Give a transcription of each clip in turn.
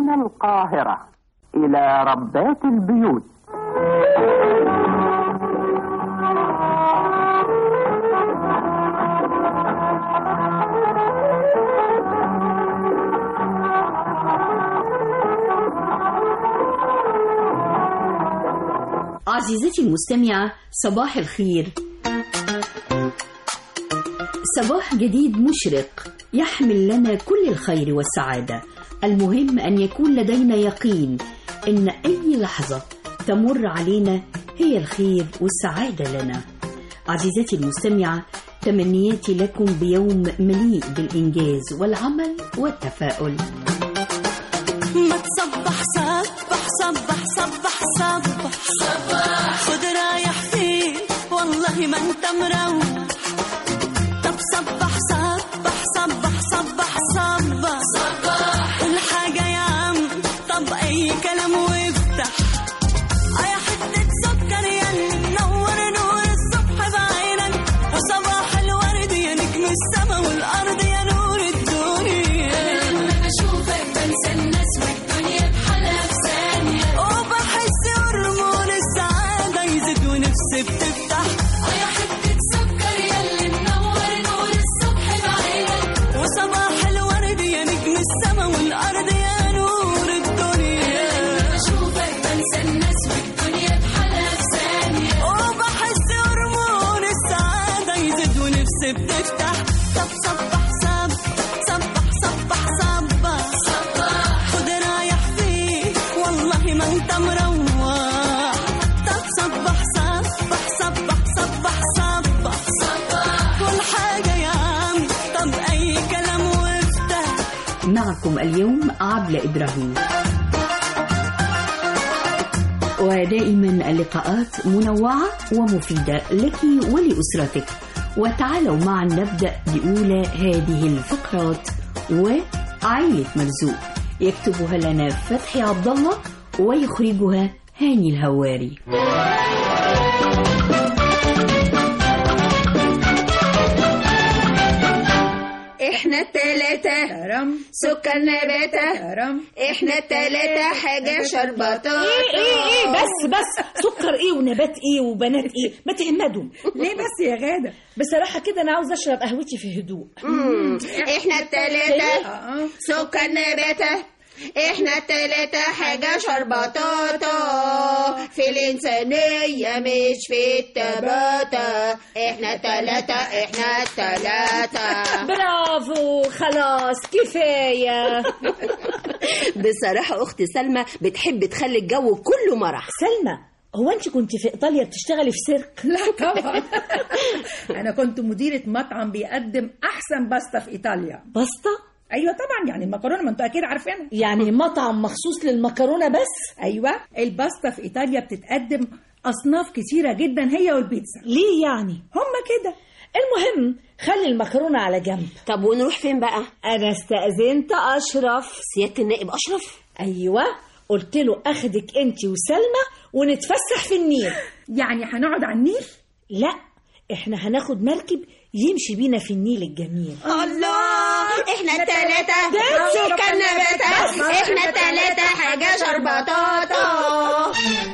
من القاهرة إلى ربات البيوت عزيزتي المستمعة صباح الخير صباح جديد مشرق يحمل لنا كل الخير والسعادة المهم أن يكون لدينا يقين أن أي لحظة تمر علينا هي الخير والسعادة لنا عزيزتي المستمعة تمنياتي لكم بيوم مليء بالإنجاز والعمل والتفاؤل ما تصبح صبح صبح صبح صبح صبح خد رايح فين والله ما انت مروح طب صبح صبح صبح صبح صبح صبح قول حاجة يا عم طب أي كلام وافتح يا حتة سكر يا منور نور الصبح بعينك وصباح الورد يا نجم السما والأرض يا نور الدنيا لما بشوفك بنسى الناس والدنيا بحالها في ثانية وبحس هرمون السعادة يزيد ونفسي بتفتح يا حتة سكر يا منور نور الصبح بعينك وصباح الورد يا نجم السما والأرض يا نور الدنيا بشوفك بنسى الناس والدنيا بحالها في ثانية وبحس هرمون السعادة يزيد ونفسي بتفتح طب صبح صب صبح صبح صبح صبح خد رايح فين والله ما انت مروح طب صبح صبح صبح صبح صبح صبح كل حاجة يا عم طب أي كلام وافتح معكم اليوم عبلة إبراهيم ودائما اللقاءات منوعة ومفيدة لك ولأسرتك وتعالوا معا نبدأ بأولى هذه الفقرات وعائلة مرزوق يكتبها لنا فتحي عبد الله ويخرجها هاني الهواري احنا التلاتة سكر نباتة احنا التلاتة حاجة شربطة ايه ايه ايه بس بس سكر ايه ونبات ايه وبنات ايه ما تهمدوا ليه بس يا غادة بصراحة كده انا عاوز اشرب قهوتي في هدوء احنا التلاتة سكر نباتة احنا التلاتة حاجة شربطاطة في الإنسانية مش في التباتة احنا التلاتة احنا التلاتة برافو خلاص كفاية بصراحة أختي سلمى بتحب تخلي الجو كله مرح سلمى هو انت كنت في ايطاليا بتشتغلي في سيرك لا طبعا انا كنت مديرة مطعم بيقدم احسن باستا في ايطاليا باستا ايوه طبعا يعني المكرونه ما انتوا اكيد عارفينها يعني مطعم مخصوص للمكرونة بس ايوه الباستا في ايطاليا بتتقدم اصناف كتيره جدا هي والبيتزا ليه يعني هما كده المهم خلي المكرونة على جنب طب ونروح فين بقى؟ انا استأذنت اشرف سيادة النائب أشرف ايوه قلت له اخدك انت وسلمى ونتفسح في النيل يعني هنقعد على النيل لا احنا هناخد مركب يمشي بينا في النيل الجميل الله احنا التلاتة سكر نباتة احنا التلاتة حاجة شربطاطة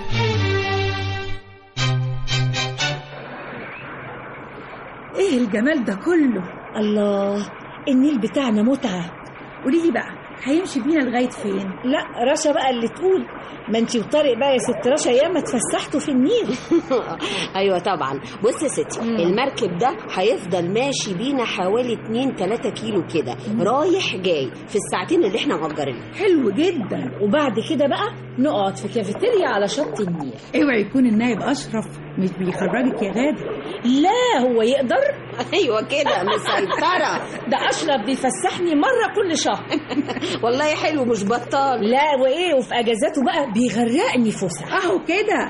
ايه الجمال ده كله الله النيل بتاعنا متعة قولي لي بقى هيمشي بينا لغايه فين لا رشا بقى اللي تقول ما انتي وطارق بقى يا ست رشا ياما اتفسحتوا في النيل أيوة طبعا بص يا ستي المركب ده هيفضل ماشي بينا حوالي 2 3 كيلو كده رايح جاي في الساعتين اللي احنا مأجرينهم حلو جدا وبعد كده بقى نقعد في كافيتيريا على شط النيل اوعي يكون النائب اشرف مش بيخرجك يا غاده لا هو يقدر أيوة كده مسيطرة ده اشرف بيفسحني مره كل شهر والله حلو مش بطال لا وايه وفي اجازاته بقى بيغرقني فسح اهو كده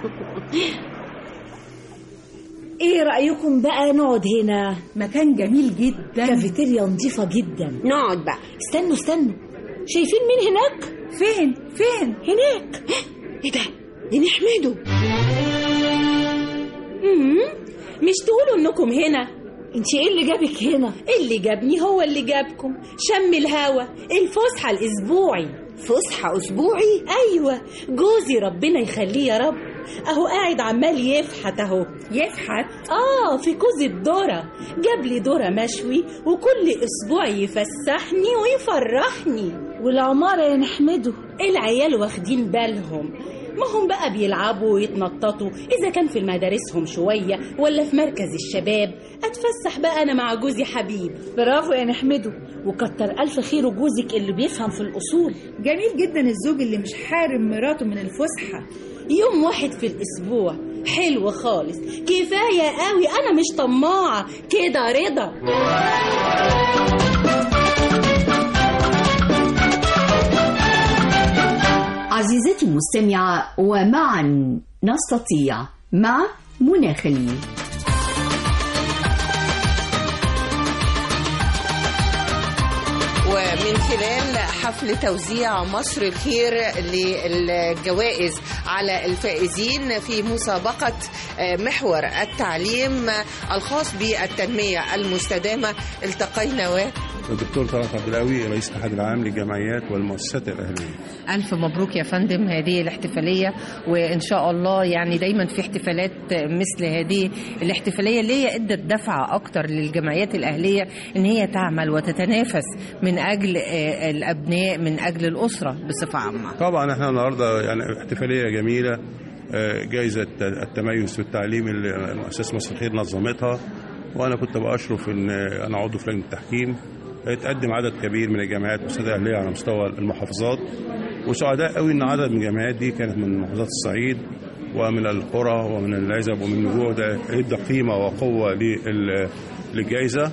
ايه رايكم بقى نقعد هنا مكان جميل جدا كافيتيريا نظيفه جدا نقعد بقى استنوا استنوا شايفين مين هناك فين فين هناك ايه ده؟ دي نحمده مش تقولوا انكم هنا انت ايه اللي جابك هنا اللي جابني هو اللي جابكم شم الهوا الفسحة الأسبوعي فسحة أسبوعي ايوه جوزي ربنا يخليه يا رب اهو قاعد عمال يفحت اهو يفحت اه في كوز الذره جاب لي ذره مشوي وكل اسبوع يفسحني ويفرحني والعمارة يا نحمده العيال واخدين بالهم ما هم بقى بيلعبوا ويتنططوا إذا كان في مدارسهم شوية ولا في مركز الشباب أتفسح بقى أنا مع جوزي حبيب برافو يا نحمده وكتر ألف خير جوزك اللي بيفهم في الأصول جميل جدا الزوج اللي مش حارم مراته من الفسحة يوم واحد في الأسبوع حلو خالص كفاية قوي أنا مش طماعة كده رضا عزيزتي المستمعة ومعا نستطيع مع منى خليل ومن خلال حفل توزيع مصر الخير للجوائز على الفائزين في مسابقة آه، محور التعليم الخاص بالتنمية المستدامة التقينا و الدكتور طلعت عبد القوي رئيس الاتحاد العام للجمعيات والمؤسسات الاهليه ألف مبروك يا فندم هذه الاحتفالية وإن شاء الله يعني دايما في احتفالات مثل هذه الاحتفالية اللي هي ادت دفعة أكتر للجمعيات الأهلية إن هي تعمل وتتنافس من أجل آه، الأبناء من أجل الأسرة بصفة عامة طبعا احنا النهارده يعني احتفاليه جميله آه، جائزه التميز في التعليم اللي مؤسسه مصر الخير نظمتها وانا كنت باشرف ان انا عضو في لجنه التحكيم اتقدم عدد كبير من الجامعات والمؤسسات الاهليه على مستوى المحافظات وسعداء قوي ان عدد من الجامعات دي كانت من محافظات الصعيد ومن القرى ومن العزب ومن النجوع ده ادى قيمه وقوه لل- للجائزه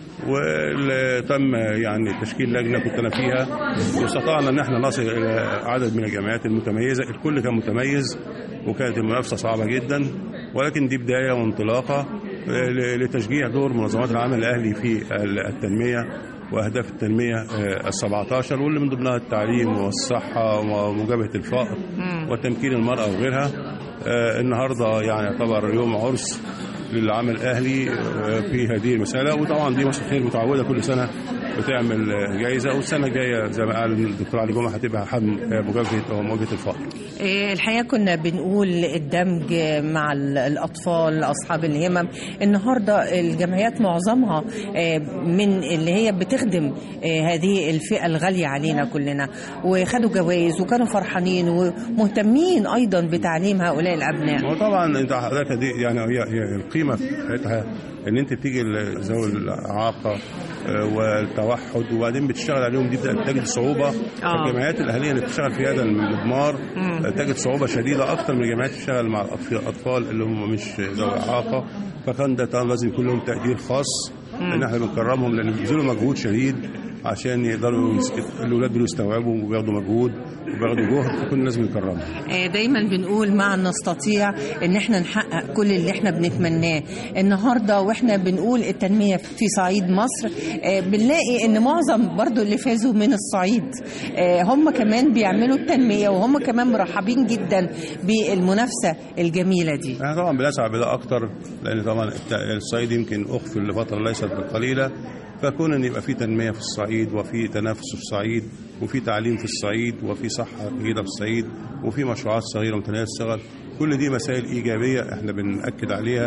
وتم يعني تشكيل لجنه كنت انا فيها واستطعنا ان احنا نصل الى عدد من الجامعات المتميزه الكل كان متميز وكانت المنافسه صعبه جدا ولكن دي بدايه وانطلاقه ل- لتشجيع دور منظمات العمل الاهلي في التنميه واهداف التنميه ال 17 واللي من ضمنها التعليم والصحه ومجابهه الفقر وتمكين المراه وغيرها آه، النهارده يعني يعتبر يوم عرس للعمل الاهلي آه، في هذه المساله وطبعا دي مصر خير متعوده كل سنه بتعمل آه، جائزه والسنه الجايه زي ما قال الدكتور علي جمعه هتبقى حجم آه، مجابهه او مواجهه الفقر. آه، الحقيقة كنا بنقول الدمج مع ال- الأطفال أصحاب الهمم النهاردة الجمعيات معظمها آه، من اللي هي بتخدم آه، هذه الفئة الغالية علينا كلنا وخدوا جوائز وكانوا فرحانين ومهتمين أيضا بتعليم هؤلاء الأبناء وطبعا انت حضرتك دي يعني هي هي القيمه بتاعتها ان انت بتيجي ذوي الاعاقه آه، والتوحد وبعدين بتشتغل عليهم دي بتبقى تجد صعوبه الجمعيات الاهليه اللي بتشتغل في هذا المضمار آه، تجد صعوبه شديده اكثر من الجمعيات اللي بتشتغل مع الأطف- الاطفال اللي هم مش ذوي اعاقه فكان ده طبعا لازم يكون لهم تقدير خاص ان احنا بنكرمهم لان بيبذلوا مجهود شديد عشان يقدروا يس- الاولاد دول يستوعبوا وبياخدوا مجهود وبياخدوا جهد فكل الناس بنكرمهم آه، دايما بنقول معا نستطيع ان احنا نحقق كل اللي احنا بنتمناه النهارده واحنا بنقول التنميه في صعيد مصر آه، بنلاقي ان معظم برضو اللي فازوا من الصعيد آه، هم كمان بيعملوا التنميه وهم كمان مرحبين جدا بالمنافسه الجميله دي احنا طبعا بنسعى بده اكتر لان طبعا الت- الصعيد يمكن اخفي لفتره ليست بالقليله فكون ان يبقى في تنميه في الصعيد وفي تنافس في الصعيد وفي تعليم في الصعيد وفي صحه جيده في الصعيد وفي مشروعات صغيره ومتناهيه الصغر كل دي مسائل ايجابيه احنا بناكد عليها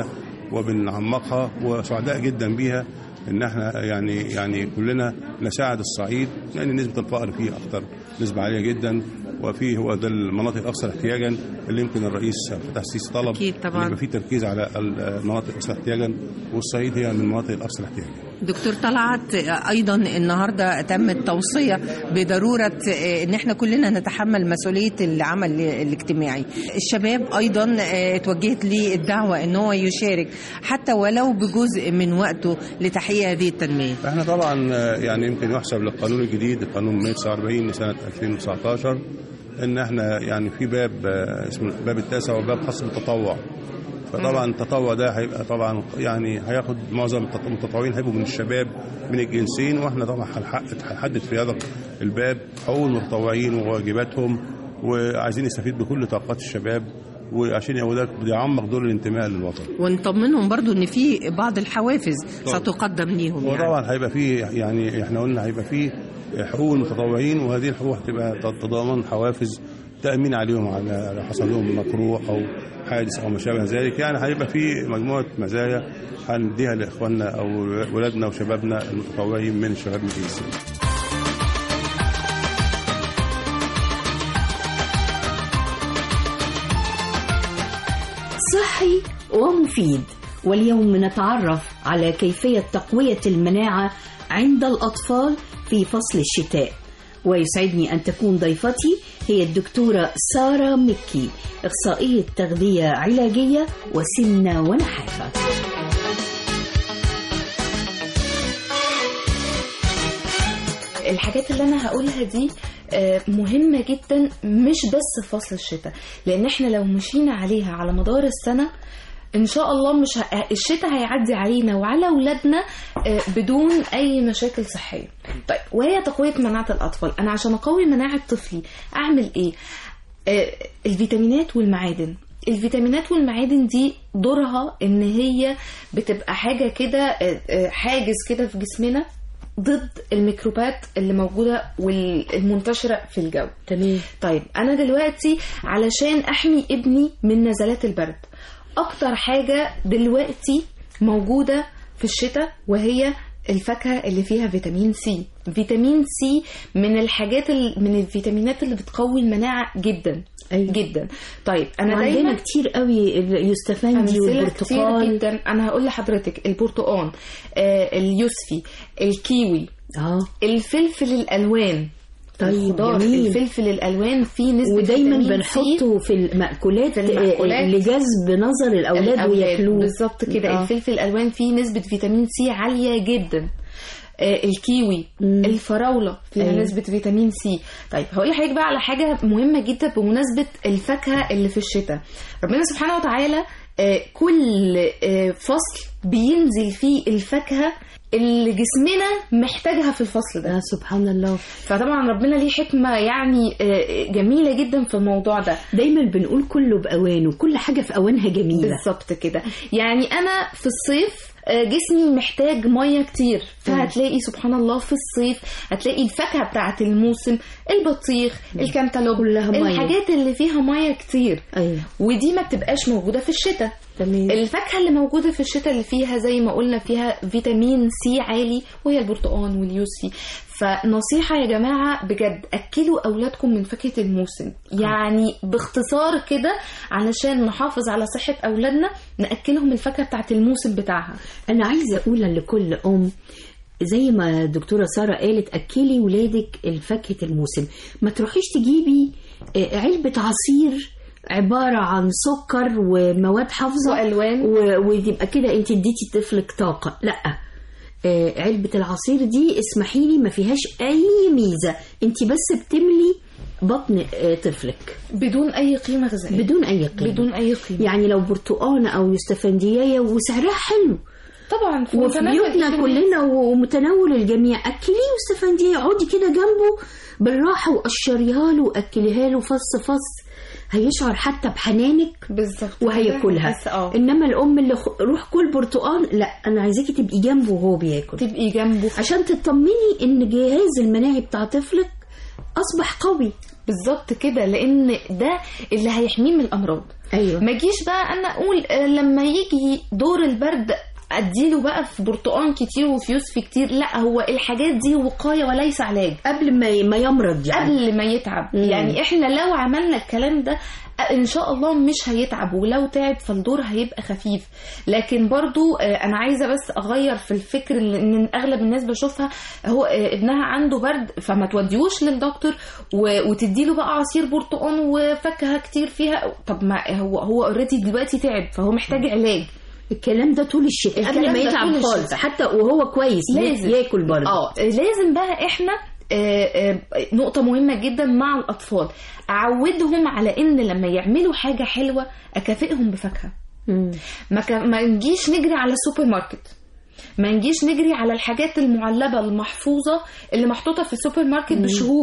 وبنعمقها وسعداء جدا بيها ان احنا يعني يعني كلنا نساعد الصعيد لان نسبه الفقر فيه اكتر نسبه عاليه جدا وفيه هو ده المناطق الاكثر احتياجا اللي يمكن الرئيس فتح السيسي طلب أكيد طبعاً. إن يبقى في تركيز على المناطق الاكثر احتياجا والصعيد هي من المناطق الاكثر احتياجا دكتور طلعت آه، ايضا النهارده تم التوصيه بضروره آه، ان احنا كلنا نتحمل مسؤوليه العمل الاجتماعي الشباب ايضا آه، اتوجهت ليه الدعوه ان هو يشارك حتى ولو بجزء من وقته لتحقيق هذه التنميه احنا طبعا آه، يعني يمكن يحسب للقانون الجديد القانون 149 لسنه 2019 ان احنا يعني في باب آه، اسمه الباب التاسع وباب خاص بالتطوع فطبعا التطوع ده هيبقى طبعا يعني هياخد معظم التط- المتطوعين هيبقوا من الشباب من الجنسين واحنا طبعا هنحقق- هنحدد في هذا الباب حقوق المتطوعين وواجباتهم وعايزين نستفيد بكل طاقات الشباب وعشان يبقى ده بيعمق دور الانتماء للوطن ونطمنهم برضو ان في بعض الحوافز طبعاً. ستقدم ليهم يعني. وطبعا هيبقى فيه يعني احنا قلنا هيبقى فيه حقوق المتطوعين وهذه الحقوق هتبقى تتضمن حوافز تأمين عليهم على لو حصل لهم مكروه أو حادث أو ما شابه ذلك يعني هيبقى في مجموعة مزايا هنديها لإخواننا أو ولادنا وشبابنا المتطوعين من الشباب من السن. صحي ومفيد واليوم نتعرف على كيفية تقوية المناعة عند الأطفال في فصل الشتاء ويسعدني أن تكون ضيفتي هي الدكتورة سارة مكي إخصائية تغذية علاجية وسمنة ونحافة الحاجات اللي انا هقولها دي آه، مهمة جدا مش بس في فصل الشتاء لان احنا لو مشينا عليها على مدار السنة ان شاء الله مش ه... الشتاء هيعدي علينا وعلى اولادنا آه، بدون اي مشاكل صحيه طيب وهي تقويه مناعه الاطفال انا عشان اقوي مناعه طفلي اعمل ايه آه، الفيتامينات والمعادن الفيتامينات والمعادن دي دورها ان هي بتبقى حاجه كده آه، آه، حاجز كده في جسمنا ضد الميكروبات اللي موجوده والمنتشره في الجو تمام طيب انا دلوقتي علشان احمي ابني من نزلات البرد اكتر حاجه دلوقتي موجوده في الشتاء وهي الفاكهه اللي فيها فيتامين سي فيتامين سي من الحاجات ال... من الفيتامينات اللي بتقوي المناعه جدا أيوة. جدا طيب انا وعندنا دايما كتير قوي اليوستفندي أمثلة كتير والبرتقال جدا انا هقول لحضرتك البرتقال آه اليوسفي الكيوي اه الفلفل الالوان طيب الخضار، جميل الفلفل الالوان فيه نسبه ودايما فيتامين بنحطه في المأكولات, في المأكولات. آه، لجذب نظر الأولاد, وياكلوه بالظبط كده آه. الفلفل الالوان فيه نسبه فيتامين سي عاليه جدا آه الكيوي مم. الفراوله فيها أيوة. أيوة. نسبه فيتامين سي طيب هقول لحضرتك بقى على حاجه مهمه جدا بمناسبه الفاكهه اللي في الشتاء ربنا سبحانه وتعالى آه كل آه فصل بينزل فيه الفاكهه اللي جسمنا محتاجها في الفصل ده آه سبحان الله فطبعا ربنا ليه حكمه يعني آه، جميله جدا في الموضوع ده دايما بنقول كله بأوانه كل حاجة في أوانها جميلة بالظبط كده يعني انا في الصيف آه، جسمي محتاج ميه كتير فهتلاقي سبحان الله في الصيف هتلاقي الفاكهه بتاعه الموسم البطيخ الكنتالوب كلها مية. الحاجات اللي فيها ميه كتير أيوة ودي ما بتبقاش موجوده في الشتاء تمام الفاكهه اللي موجوده في الشتاء اللي فيها زي ما قلنا فيها فيتامين سي عالي وهي البرتقال واليوسفي فنصيحه يا جماعه بجد اكلوا اولادكم من فاكهه الموسم يعني باختصار كده علشان نحافظ على صحه اولادنا ناكلهم الفاكهه بتاعت الموسم بتاعها أنا عايزة أقول لكل أم زي ما الدكتورة سارة قالت أكلي ولادك الفاكهة الموسم ما تروحيش تجيبي آه، علبة عصير عبارة عن سكر ومواد حافظة وألوان. و- وتبقى كده انت اديتي طفلك طاقة لا آه، علبة العصير دي اسمحي لي ما فيهاش أي ميزة انت بس بتملي بطن آه، طفلك بدون اي قيمه غذائيه بدون أي قيمة بدون اي قيمه يعني لو برتقانة أو يوستفندية وسعرها حلو طبعا في وفي متناول بيوتنا الجميع. كلنا ومتناول الجميع اكليه واستفنديه اقعدي كده جنبه بالراحه وقشريها له واكليها له فص فص هيشعر حتى بحنانك بالظبط وهياكلها بس اه انما الام اللي خ- روح كل برتقال لا انا عايزاكي تبقي جنبه وهو بياكل تبقي جنبه عشان تطمني ان جهاز المناعي بتاع طفلك اصبح قوي بالظبط كده لان ده اللي هيحميه من الامراض ايوه ما جيش بقى انا اقول آه، لما يجي دور البرد اديله بقى في برتقان كتير وفي يوسفي كتير لا هو الحاجات دي وقايه وليس علاج قبل ما ما يمرض يعني قبل ما يتعب مم. يعني احنا لو عملنا الكلام ده آه، ان شاء الله مش هيتعب ولو تعب فالدور هيبقى خفيف لكن برضو آه، انا عايزه بس اغير في الفكر اللي- ان اغلب الناس بشوفها هو آه، ابنها عنده برد فما توديهوش للدكتور و- وتديله بقى عصير برتقان وفاكهه كتير فيها طب ما هو هو اوريدي دلوقتي تعب فهو محتاج علاج الكلام ده طول الشتاء قبل الكلام ما ده يتعب طول خالص الشتاء. حتى وهو كويس لازم. ياكل برضه اه لازم بقى احنا آه، آه، نقطة مهمة جدا مع الأطفال أعودهم على إن لما يعملوا حاجة حلوة أكافئهم بفاكهة مم. ما, ك... ما نجيش نجري على السوبر ماركت ما نجيش نجري على الحاجات المعلبة المحفوظة اللي محطوطة في السوبر ماركت بشهور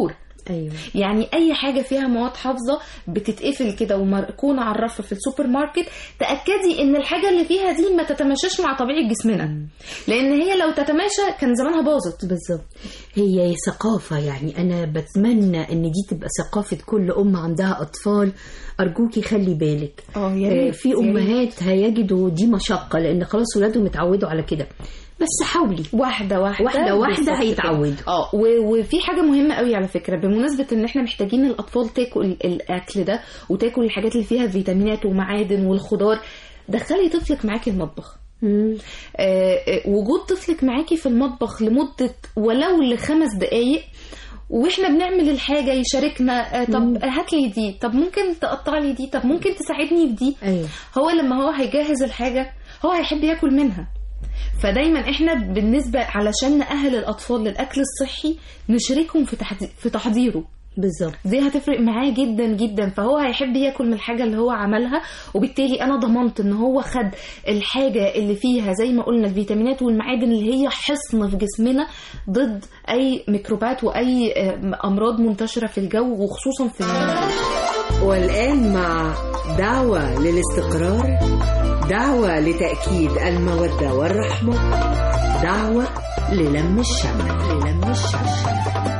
ايوه يعني اي حاجه فيها مواد حافظه بتتقفل كده ومركونه على الرف في السوبر ماركت تاكدي ان الحاجه اللي فيها دي ما تتماشاش مع طبيعه جسمنا لان هي لو تتماشى كان زمانها باظت بالظبط هي ثقافة يعني أنا بتمنى إن دي تبقى ثقافة كل أم عندها أطفال أرجوكي خلي بالك اه يا ريت، في يا ريت. أمهات هيجدوا دي مشقة لأن خلاص ولادهم اتعودوا على كده بس حاولي واحده واحده واحدة واحدة بالظبط هيتعودوا. كده. اه و- وفي حاجه مهمه قوي على فكره بمناسبه ان احنا محتاجين الاطفال تاكل الاكل ده وتاكل الحاجات اللي فيها فيتامينات ومعادن والخضار دخلي طفلك معاكي المطبخ آه، آه، وجود طفلك معاكي في المطبخ لمده ولو لخمس دقائق واحنا بنعمل الحاجه يشاركنا آه، طب هات لي دي طب ممكن تقطع لي دي طب ممكن تساعدني في دي أيوة. هو لما هو هيجهز الحاجه هو هيحب ياكل منها فدايما احنا بالنسبه علشان نأهل الاطفال للاكل الصحي نشاركهم في تحضي- في تحضيره بالظبط دي هتفرق معاه جدا جدا فهو هيحب ياكل من الحاجه اللي هو عملها وبالتالي انا ضمنت ان هو خد الحاجه اللي فيها زي ما قلنا الفيتامينات والمعادن اللي هي حصن في جسمنا ضد اي ميكروبات واي آه، امراض منتشره في الجو وخصوصا في المناخ والآن مع دعوة للاستقرار دعوة لتأكيد المودة والرحمة دعوة للم الشمل للم الشمل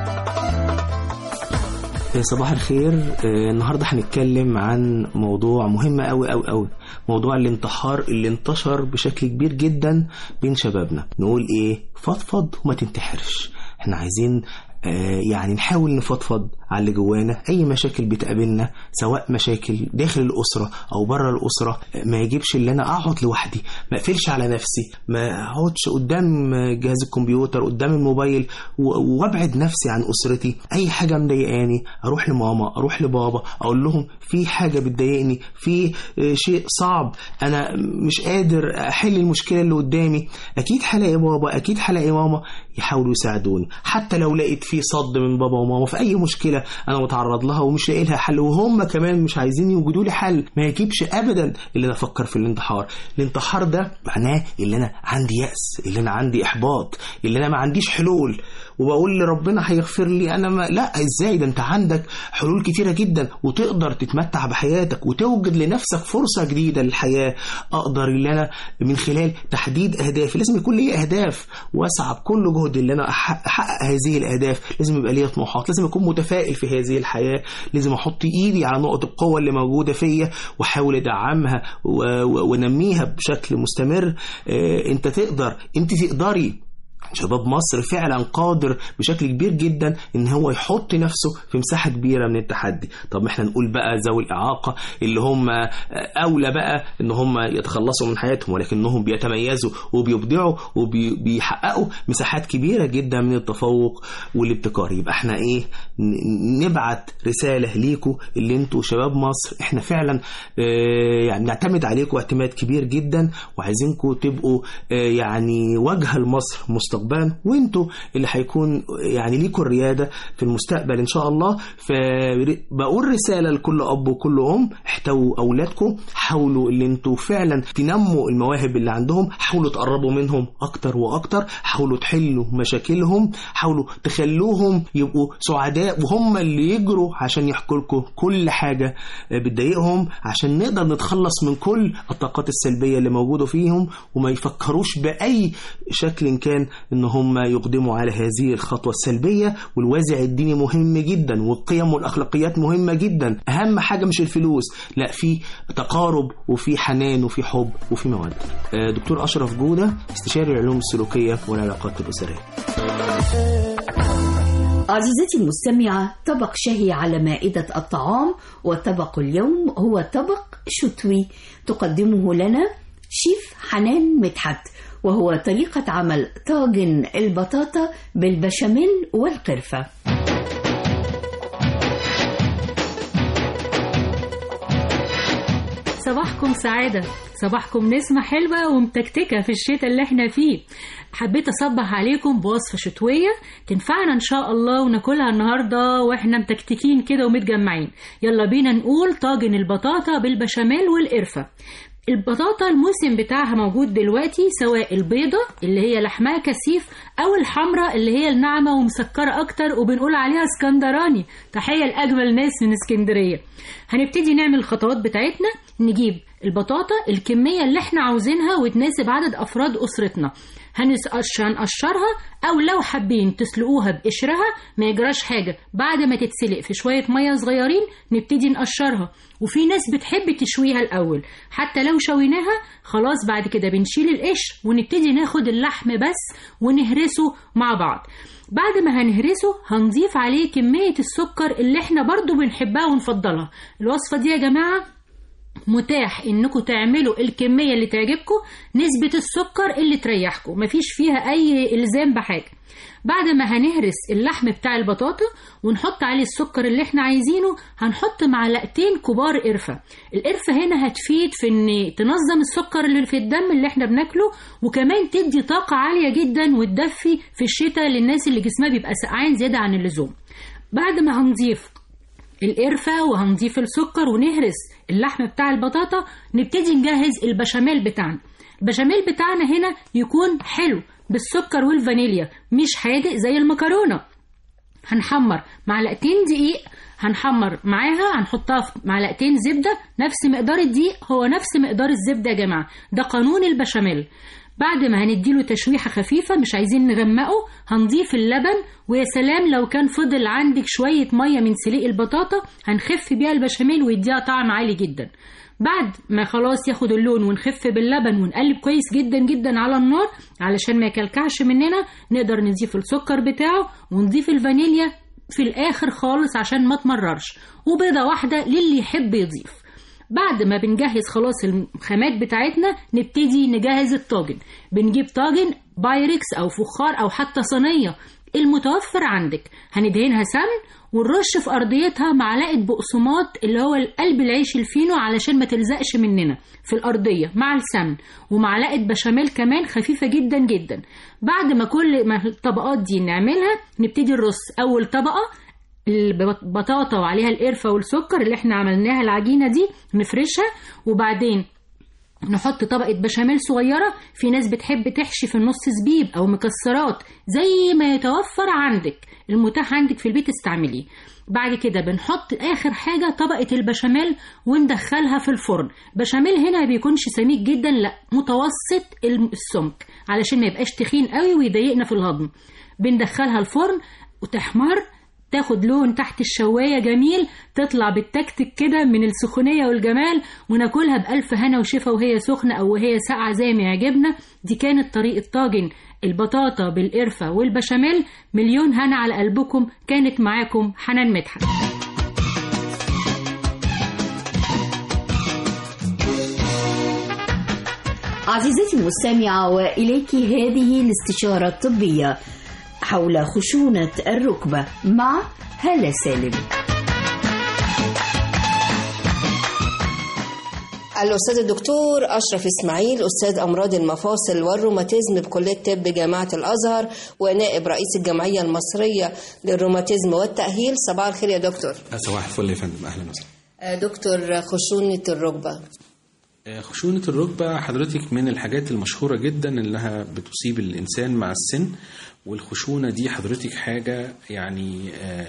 صباح الخير آه، النهارده هنتكلم عن موضوع مهم قوي قوي قوي موضوع الانتحار اللي انتشر بشكل كبير جدا بين شبابنا نقول ايه فضفض وما تنتحرش احنا عايزين آه، يعني نحاول نفضفض على اللي جوانا اي مشاكل بتقابلنا سواء مشاكل داخل الاسره او بره الاسره آه، ما يجيبش ان انا اقعد لوحدي ما اقفلش على نفسي ما اقعدش قدام جهاز الكمبيوتر قدام الموبايل و- وابعد نفسي عن اسرتي اي حاجه مضايقاني اروح لماما اروح لبابا اقول لهم في حاجه بتضايقني في آه، شيء صعب انا مش قادر احل المشكله اللي قدامي اكيد هلاقي بابا اكيد هلاقي ماما يحاولوا يساعدوني حتى لو لقيت في صد من بابا وماما في اي مشكله انا متعرض لها ومش لاقي لها حل وهم كمان مش عايزين يوجدوا لي حل ما يجيبش ابدا اللي انا افكر في الانتحار الانتحار ده معناه اللي انا عندي يأس اللي انا عندي احباط اللي انا ما عنديش حلول وبقول لربنا هيغفر لي انا ما لا ازاي ده انت عندك حلول كتيره جدا وتقدر تتمتع بحياتك وتوجد لنفسك فرصه جديده للحياه اقدر اللي انا من خلال تحديد اهدافي لازم يكون لي اهداف واسعى بكل جهد اللي انا أح- احقق هذه الاهداف لازم يبقى لي طموحات لازم اكون متفائل في هذه الحياه لازم احط ايدي على نقط القوه اللي موجوده فيا واحاول ادعمها و- و- وانميها بشكل مستمر آه، انت تقدر انت تقدري شباب مصر فعلا قادر بشكل كبير جدا ان هو يحط نفسه في مساحه كبيره من التحدي طب ما احنا نقول بقى ذوي الاعاقه اللي هم اولى بقى ان هم يتخلصوا من حياتهم ولكنهم بيتميزوا وبيبدعوا وبيحققوا مساحات كبيره جدا من التفوق والابتكار يبقى احنا ايه ن- نبعت رساله ليكم اللي انتوا شباب مصر احنا فعلا آه، يعني نعتمد عليكم اعتماد كبير جدا وعايزينكم تبقوا آه، يعني واجهه لمصر مستقبلا وانتوا اللي هيكون يعني ليكم الرياده في المستقبل ان شاء الله فبقول رساله لكل اب وكل ام احتووا اولادكم حاولوا اللي انتوا فعلا تنموا المواهب اللي عندهم حاولوا تقربوا منهم اكتر واكتر حاولوا تحلوا مشاكلهم حاولوا تخلوهم يبقوا سعداء وهم اللي يجروا عشان يحكوا لكم كل حاجه بتضايقهم عشان نقدر نتخلص من كل الطاقات السلبيه اللي موجوده فيهم وما يفكروش باي شكل كان ان هم يقدموا على هذه الخطوه السلبيه والوازع الديني مهم جدا والقيم والاخلاقيات مهمه جدا اهم حاجه مش الفلوس لا في تقارب وفي حنان وفي حب وفي موده آه، دكتور اشرف جوده استشاري العلوم السلوكيه والعلاقات الاسريه عزيزتي المستمعة طبق شهي على مائدة الطعام وطبق اليوم هو طبق شتوي تقدمه لنا شيف حنان مدحت وهو طريقة عمل طاجن البطاطا بالبشاميل والقرفة صباحكم سعادة صباحكم نسمة حلوة ومتكتكة في الشتاء اللي احنا فيه حبيت أصبح عليكم بوصفة شتوية تنفعنا إن شاء الله وناكلها النهاردة وإحنا متكتكين كده ومتجمعين يلا بينا نقول طاجن البطاطا بالبشاميل والقرفة البطاطا الموسم بتاعها موجود دلوقتي سواء البيضة اللي هي لحمها كثيف أو الحمراء اللي هي الناعمة ومسكرة أكتر وبنقول عليها اسكندراني تحية لأجمل ناس من اسكندرية هنبتدي نعمل الخطوات بتاعتنا نجيب البطاطا الكمية اللي احنا عاوزينها وتناسب عدد أفراد أسرتنا هنسقش هنقشرها أو لو حابين تسلقوها بقشرها ما يجراش حاجة بعد ما تتسلق في شوية مية صغيرين نبتدي نقشرها وفي ناس بتحب تشويها الأول حتى لو شويناها خلاص بعد كده بنشيل القشر ونبتدي ناخد اللحم بس ونهرسه مع بعض بعد ما هنهرسه هنضيف عليه كمية السكر اللي احنا برضو بنحبها ونفضلها الوصفة دي يا جماعة متاح انكم تعملوا الكمية اللي تعجبكم نسبة السكر اللي تريحكم مفيش فيها اي الزام بحاجة بعد ما هنهرس اللحم بتاع البطاطا ونحط عليه السكر اللي احنا عايزينه هنحط معلقتين كبار قرفة القرفة هنا هتفيد في ان تنظم السكر اللي في الدم اللي احنا بناكله وكمان تدي طاقة عالية جدا وتدفي في الشتاء للناس اللي جسمها بيبقى سقعان زيادة عن اللزوم بعد ما هنضيف القرفة وهنضيف السكر ونهرس اللحم بتاع البطاطا نبتدي نجهز البشاميل بتاعنا البشاميل بتاعنا هنا يكون حلو بالسكر والفانيليا مش حادق زي المكرونة هنحمر معلقتين دقيق هنحمر معاها هنحطها في معلقتين زبدة نفس مقدار الدقيق هو نفس مقدار الزبدة يا جماعة ده قانون البشاميل بعد ما هنديله تشويحة خفيفة مش عايزين نغمقه هنضيف اللبن ويا سلام لو كان فضل عندك شوية مية من سليق البطاطا هنخف بيها البشاميل ويديها طعم عالي جدا بعد ما خلاص ياخد اللون ونخف باللبن ونقلب كويس جدا جدا على النار علشان ما يكلكعش مننا نقدر نضيف السكر بتاعه ونضيف الفانيليا في الاخر خالص عشان ما تمررش وبيضة واحدة للي يحب يضيف بعد ما بنجهز خلاص الخامات بتاعتنا نبتدي نجهز الطاجن بنجيب طاجن بايركس او فخار او حتى صينيه المتوفر عندك هندهنها سمن ونرش في ارضيتها معلقه بقسماط اللي هو قلب العيش الفينو علشان ما تلزقش مننا في الارضيه مع السمن ومعلقه بشاميل كمان خفيفه جدا جدا بعد ما كل ما الطبقات دي نعملها نبتدي نرص اول طبقه البطاطا وعليها القرفة والسكر اللي احنا عملناها العجينة دي نفرشها وبعدين نحط طبقة بشاميل صغيرة في ناس بتحب تحشي في النص زبيب أو مكسرات زي ما يتوفر عندك المتاح عندك في البيت استعمليه بعد كده بنحط آخر حاجة طبقة البشاميل وندخلها في الفرن بشاميل هنا ما بيكونش سميك جدا لا متوسط السمك علشان ما يبقاش تخين قوي ويضايقنا في الهضم بندخلها الفرن وتحمر تاخد لون تحت الشواية جميل تطلع بالتكتك كده من السخونية والجمال وناكلها بألف هنا وشفا وهي سخنة أو وهي ساقعة زي ما يعجبنا دي كانت طريقة طاجن البطاطا بالقرفة والبشاميل مليون هنا على قلبكم كانت معاكم حنان مدحت عزيزتي المستمعة وإليك هذه الاستشارة الطبية حول خشونة الركبة مع هالة سالم الأستاذ الدكتور أشرف إسماعيل أستاذ أمراض المفاصل والروماتيزم بكلية طب جامعة الأزهر ونائب رئيس الجمعية المصرية للروماتيزم والتأهيل صباح الخير يا دكتور صباح الفل يا فندم أهلا وسهلا دكتور خشونة الركبة خشونة الركبة حضرتك من الحاجات المشهورة جدا انها بتصيب الانسان مع السن والخشونة دي حضرتك حاجة يعني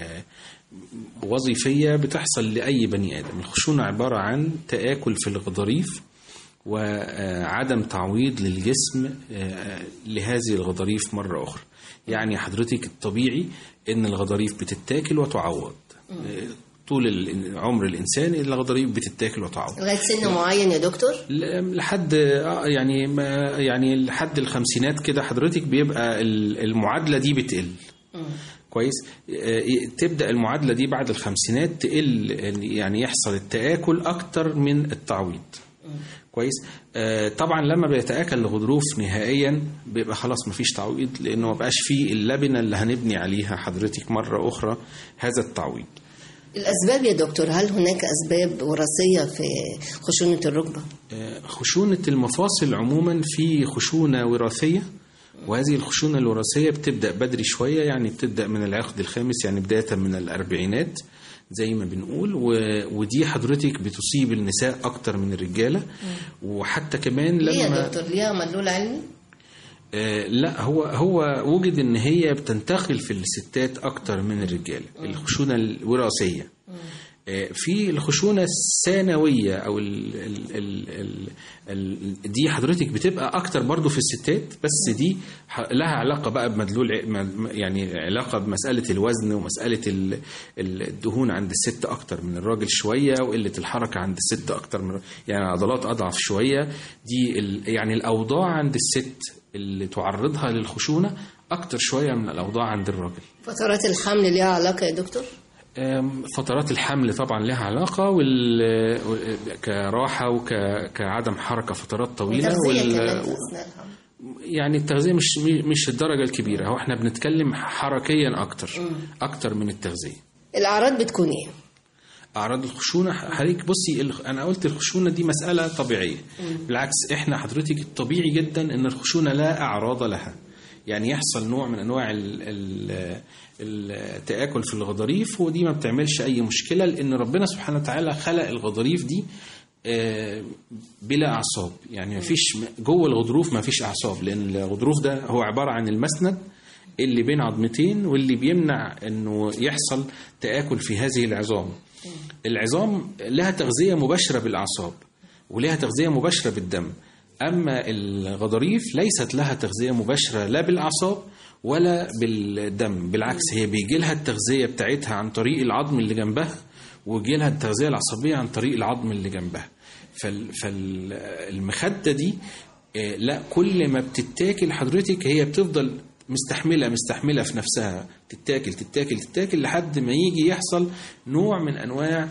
وظيفية بتحصل لأي بني آدم الخشونة عبارة عن تآكل في الغضاريف وعدم تعويض للجسم لهذه الغضاريف مرة أخرى يعني حضرتك الطبيعي ان الغضاريف بتتاكل وتعوض طول عمر الانسان الغضاريف بتتاكل وتعوض لغايه سن معين يا دكتور لحد يعني ما يعني لحد الخمسينات كده حضرتك بيبقى المعادله دي بتقل كويس تبدا المعادله دي بعد الخمسينات تقل يعني يحصل التاكل اكتر من التعويض كويس آه طبعا لما بيتاكل الغضروف نهائيا بيبقى خلاص مفيش تعويض لانه ما بقاش فيه اللبنه اللي هنبني عليها حضرتك مره اخرى هذا التعويض الأسباب يا دكتور هل هناك أسباب وراثية في خشونة الركبة؟ خشونة المفاصل عموما في خشونة وراثية وهذه الخشونة الوراثية بتبدأ بدري شوية يعني بتبدأ من العقد الخامس يعني بداية من الأربعينات زي ما بنقول و... ودي حضرتك بتصيب النساء اكتر من الرجاله وحتى كمان ليه يا لما دكتور ليها مدلول علمي؟ آه لا هو هو وجد ان هي بتنتقل في الستات اكتر من الرجاله الخشونه الوراثيه آه في الخشونه الثانويه او ال ال ال ال ال دي حضرتك بتبقى اكتر برضو في الستات بس دي ح- لها علاقه بقى بمدلول ع- م- يعني علاقه بمساله الوزن ومساله ال- ال- الدهون عند الست اكتر من الراجل شويه وقله الحركه عند الست اكتر من يعني عضلات اضعف شويه دي ال يعني الاوضاع عند الست اللي تعرضها للخشونه اكتر شويه من الاوضاع عند الراجل فترات الحمل ليها علاقة يا دكتور؟ أم، فترات الحمل طبعا لها علاقة وال... و- كراحة وكعدم حركة فترات طويلة وتغذية كمان وال... في أثناء الحمل. يعني التغذية مش مش الدرجة الكبيرة هو احنا بنتكلم حركيا أكتر أكتر من التغذية الأعراض بتكون إيه؟ أعراض الخشونة حضرتك بصي الخ- أنا قلت الخشونة دي مسألة طبيعية بالعكس احنا حضرتك الطبيعي جدا ان الخشونه لا اعراض لها يعني يحصل نوع من انواع ال- ال- التآكل في الغضاريف ودي ما بتعملش اي مشكله لان ربنا سبحانه وتعالى خلق الغضاريف دي آه، بلا اعصاب يعني ما فيش جوه الغضروف ما فيش اعصاب لان الغضروف ده هو عباره عن المسند اللي بين عظمتين واللي بيمنع انه يحصل تآكل في هذه العظام العظام لها تغذية مباشرة بالأعصاب ولها تغذية مباشرة بالدم أما الغضاريف ليست لها تغذية مباشرة لا بالأعصاب ولا بالدم بالعكس هي بيجي لها التغذية بتاعتها عن طريق العظم اللي جنبها ويجي لها التغذية العصبية عن طريق العظم اللي جنبها فال- فالمخدة دي آه، لا كل ما بتتاكل حضرتك هي بتفضل مستحملة مستحملة في نفسها تتاكل تتاكل تتاكل لحد ما يجي يحصل نوع من أنواع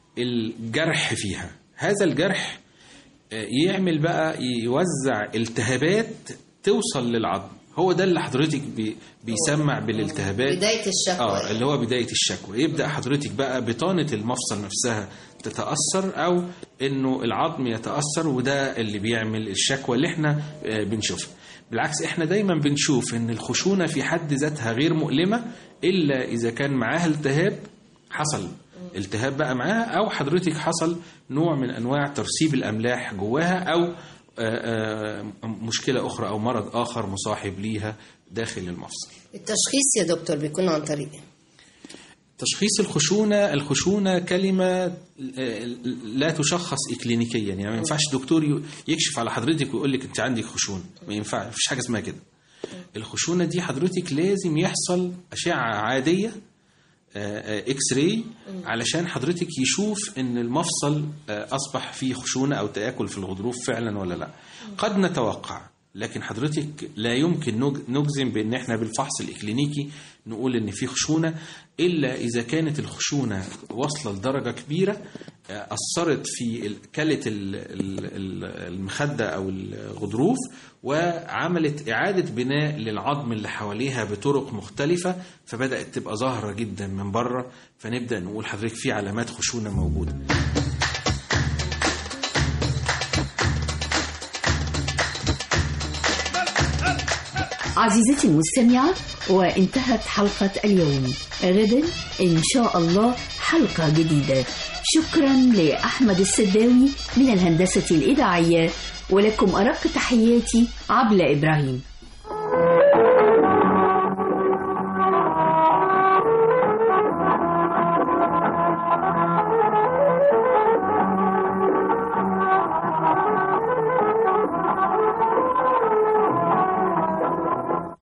الجرح فيها هذا الجرح آه، يعمل بقى يوزع التهابات توصل للعظم هو ده اللي حضرتك بي بيسمع بالالتهابات بداية الشكوى اه اللي هو بدايه الشكوى يبدا حضرتك بقى بطانه المفصل نفسها تتاثر او انه العظم يتاثر وده اللي بيعمل الشكوى اللي احنا آه، بنشوفها بالعكس احنا دايما بنشوف ان الخشونه في حد ذاتها غير مؤلمه الا اذا كان معاها التهاب حصل التهاب بقى معاها او حضرتك حصل نوع من انواع ترسيب الاملاح جواها او آه، آه، مشكله اخرى او مرض اخر مصاحب ليها داخل المفصل التشخيص يا دكتور بيكون عن طريق إيه؟ تشخيص الخشونة الخشونة كلمة آه، لا تشخص إكلينيكيا يعني ما ينفعش دكتور ي- يكشف على حضرتك ويقول لك أنت عندك خشونة ما ينفعش مفيش حاجة اسمها كده الخشونة دي حضرتك لازم يحصل أشعة عادية آه، آه، اكس راي علشان حضرتك يشوف ان المفصل آه، اصبح فيه خشونه او تاكل في الغضروف فعلا ولا لا قد نتوقع لكن حضرتك لا يمكن نج- نجزم بان احنا بالفحص الاكلينيكي نقول ان في خشونه الا اذا كانت الخشونه واصله لدرجه كبيره آه، اثرت في ال- كلة ال- ال- ال- المخده او الغضروف وعملت اعاده بناء للعظم اللي حواليها بطرق مختلفه فبدات تبقى ظاهره جدا من بره فنبدا نقول حضرتك في علامات خشونه موجوده عزيزتي المستمعة وانتهت حلقة اليوم غدا إن شاء الله حلقة جديدة شكرا لأحمد السداوي من الهندسة الإذاعية ولكم أرق تحياتي عبلة إبراهيم